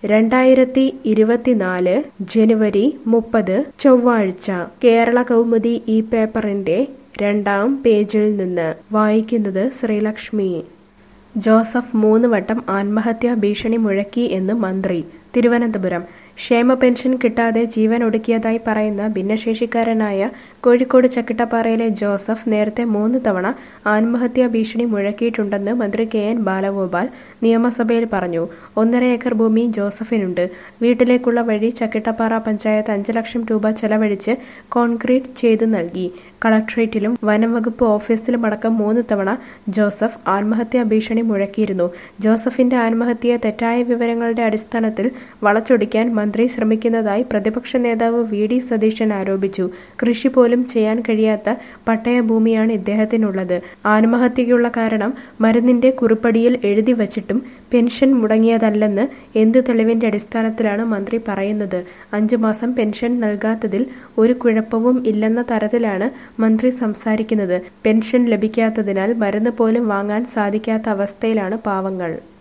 രണ്ടായിരത്തി ഇരുപത്തിനാല് ജനുവരി മുപ്പത് ചൊവ്വാഴ്ച കേരള കൗമുദി ഈ പേപ്പറിന്റെ രണ്ടാം പേജിൽ നിന്ന് വായിക്കുന്നത് ശ്രീലക്ഷ്മി ജോസഫ് മൂന്ന് വട്ടം ആത്മഹത്യാ ഭീഷണി മുഴക്കി എന്ന് മന്ത്രി തിരുവനന്തപുരം ക്ഷേമ പെൻഷൻ കിട്ടാതെ ജീവൻ ഒടുക്കിയതായി പറയുന്ന ഭിന്നശേഷിക്കാരനായ കോഴിക്കോട് ചക്കിട്ടപ്പാറയിലെ ജോസഫ് നേരത്തെ മൂന്ന് തവണ ആത്മഹത്യാ ഭീഷണി മുഴക്കിയിട്ടുണ്ടെന്ന് മന്ത്രി കെ എൻ ബാലഗോപാൽ നിയമസഭയിൽ പറഞ്ഞു ഒന്നര ഏക്കർ ഭൂമി ജോസഫിനുണ്ട് വീട്ടിലേക്കുള്ള വഴി ചക്കിട്ടപ്പാറ പഞ്ചായത്ത് അഞ്ച് ലക്ഷം രൂപ ചെലവഴിച്ച് കോൺക്രീറ്റ് ചെയ്തു നൽകി കളക്ട്രേറ്റിലും വനംവകുപ്പ് ഓഫീസിലുമടക്കം മൂന്ന് തവണ ജോസഫ് ആത്മഹത്യാ ഭീഷണി മുഴക്കിയിരുന്നു ജോസഫിന്റെ ആത്മഹത്യയെ തെറ്റായ വിവരങ്ങളുടെ അടിസ്ഥാനത്തിൽ വളച്ചൊടിക്കാൻ മന്ത്രി ശ്രമിക്കുന്നതായി പ്രതിപക്ഷ നേതാവ് വി ഡി സതീശൻ ആരോപിച്ചു കൃഷി പോലും ചെയ്യാൻ കഴിയാത്ത പട്ടയ ഭൂമിയാണ് ഇദ്ദേഹത്തിനുള്ളത് ആത്മഹത്യയ്ക്കുള്ള കാരണം മരുന്നിന്റെ കുറിപ്പടിയിൽ എഴുതി വച്ചിട്ടും പെൻഷൻ മുടങ്ങിയതല്ലെന്ന് എന്ത് തെളിവിന്റെ അടിസ്ഥാനത്തിലാണ് മന്ത്രി പറയുന്നത് അഞ്ചു മാസം പെൻഷൻ നൽകാത്തതിൽ ഒരു കുഴപ്പവും ഇല്ലെന്ന തരത്തിലാണ് മന്ത്രി സംസാരിക്കുന്നത് പെൻഷൻ ലഭിക്കാത്തതിനാൽ മരുന്ന് പോലും വാങ്ങാൻ സാധിക്കാത്ത അവസ്ഥയിലാണ് പാവങ്ങൾ